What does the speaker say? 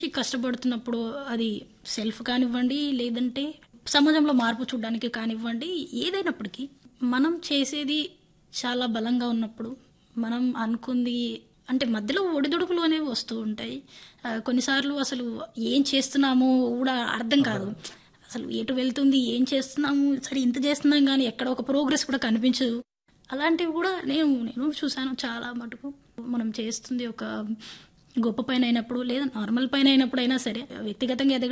కష్టపడుతున్నప్పుడు అది సెల్ఫ్ కానివ్వండి లేదంటే సమాజంలో మార్పు చూడడానికి కానివ్వండి ఏదైనప్పటికీ మనం చేసేది చాలా బలంగా ఉన్నప్పుడు మనం అనుకుంది అంటే మధ్యలో ఒడిదుడుకులు అనేవి వస్తూ ఉంటాయి ఆ, కొన్నిసార్లు అసలు ఏం చేస్తున్నామో కూడా అర్థం కాదు అసలు ఎటు వెళ్తుంది ఏం చేస్తున్నాము సరే ఇంత చేస్తున్నాం కానీ ఎక్కడ ఒక ప్రోగ్రెస్ కూడా కనిపించదు అలాంటివి కూడా నేను నేను చూశాను చాలా మటుకు మనం చేస్తుంది ఒక గొప్ప పైన అయినప్పుడు లేదా నార్మల్ పైన అయినప్పుడు అయినా సరే వ్యక్తిగతంగా ఎదగడం